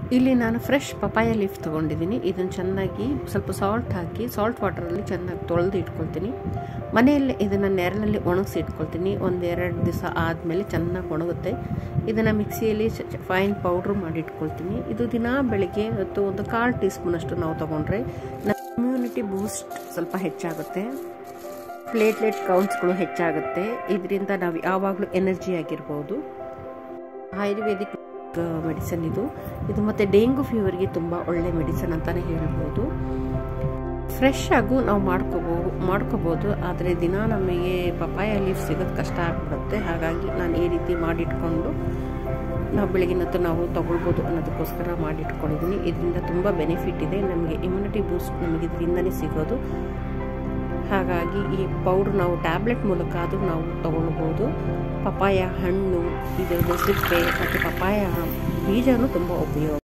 ಇಲ್ಲಿ ನಾನು fresh papaya leaf ತೊಗೊಂಡಿದ್ದೀನಿ ಇದನ್ನು ಚೆನ್ನಾಗಿ ಸ್ವಲ್ಪ ಸಾಲ್ಟ್ ಹಾಕಿ ಸಾಲ್ಟ್ ವಾಟರಲ್ಲಿ ಚೆನ್ನಾಗಿ ತೊಳೆದು ಇಟ್ಕೊಳ್ತೀನಿ ಮನೆಯಲ್ಲೇ ಇದನ್ನು ನೆರಳಲ್ಲಿ ಒಣಗಿಸಿ ಇಟ್ಕೊಳ್ತೀನಿ ಒಂದೆರಡು ದಿವಸ ಆದಮೇಲೆ ಚೆನ್ನಾಗಿ ಒಣಗುತ್ತೆ ಇದನ್ನು ಮಿಕ್ಸಿಯಲ್ಲಿ ಫೈನ್ ಪೌಡ್ರ್ ಮಾಡಿ ಇಟ್ಕೊಳ್ತೀನಿ ಇದು ದಿನ ಬೆಳಿಗ್ಗೆ ಮತ್ತು ಒಂದು ಕಾಲು ಟೀ ಸ್ಪೂನಷ್ಟು ನಾವು ತೊಗೊಂಡ್ರೆ ನಮ್ಮ ಇಮ್ಯುನಿಟಿ ಬೂಸ್ಟ್ ಸ್ವಲ್ಪ ಹೆಚ್ಚಾಗುತ್ತೆ ಪ್ಲೇಟ್ಲೆಟ್ ಕೌಂಟ್ಸ್ಗಳು ಹೆಚ್ಚಾಗುತ್ತೆ ಇದರಿಂದ ನಾವು ಯಾವಾಗಲೂ ಎನರ್ಜಿ ಆಗಿರ್ಬೋದು ಆಯುರ್ವೇದಿಕ್ ಮೆಡಿಸನ್ ಇದು ಇದು ಮತ್ತು ಡೆಂಗು ಫೀವರ್ಗೆ ತುಂಬ ಒಳ್ಳೆ ಮೆಡಿಸನ್ ಅಂತಲೇ ಹೇಳ್ಬೋದು ಫ್ರೆಶ್ ಆಗು ನಾವು ಮಾಡ್ಕೋಬೋದು ಮಾಡ್ಕೋಬೋದು ಆದರೆ ದಿನ ನಮಗೆ ಪಪಾಯ ಲೀಫ್ ಸಿಗೋದು ಕಷ್ಟ ಆಗಿಬಿಡುತ್ತೆ ಹಾಗಾಗಿ ನಾನು ಈ ರೀತಿ ಮಾಡಿಟ್ಕೊಂಡು ನಾವು ಬೆಳಗಿನತ್ತು ನಾವು ತೊಗೊಳ್ಬೋದು ಅನ್ನೋದಕ್ಕೋಸ್ಕರ ಮಾಡಿಟ್ಕೊಂಡಿದ್ದೀನಿ ಇದರಿಂದ ತುಂಬ ಬೆನಿಫಿಟ್ ಇದೆ ನಮಗೆ ಇಮ್ಯುನಿಟಿ ಬೂಸ್ಟ್ ನಮಗೆ ಇದರಿಂದನೇ ಸಿಗೋದು ಹಾಗಾಗಿ ಈ ಪೌಡ್ರ್ ನಾವು ಟ್ಯಾಬ್ಲೆಟ್ ಮೂಲಕ ಆದರೂ ನಾವು ತಗೊಳ್ಬೋದು ಪಪಾಯ ಹಣ್ಣು ಇದರ ಸಿಪ್ಪೆ ಮತ್ತು ಪಪಾಯ ಬೀಜನೂ ತುಂಬ ಉಪಯೋಗ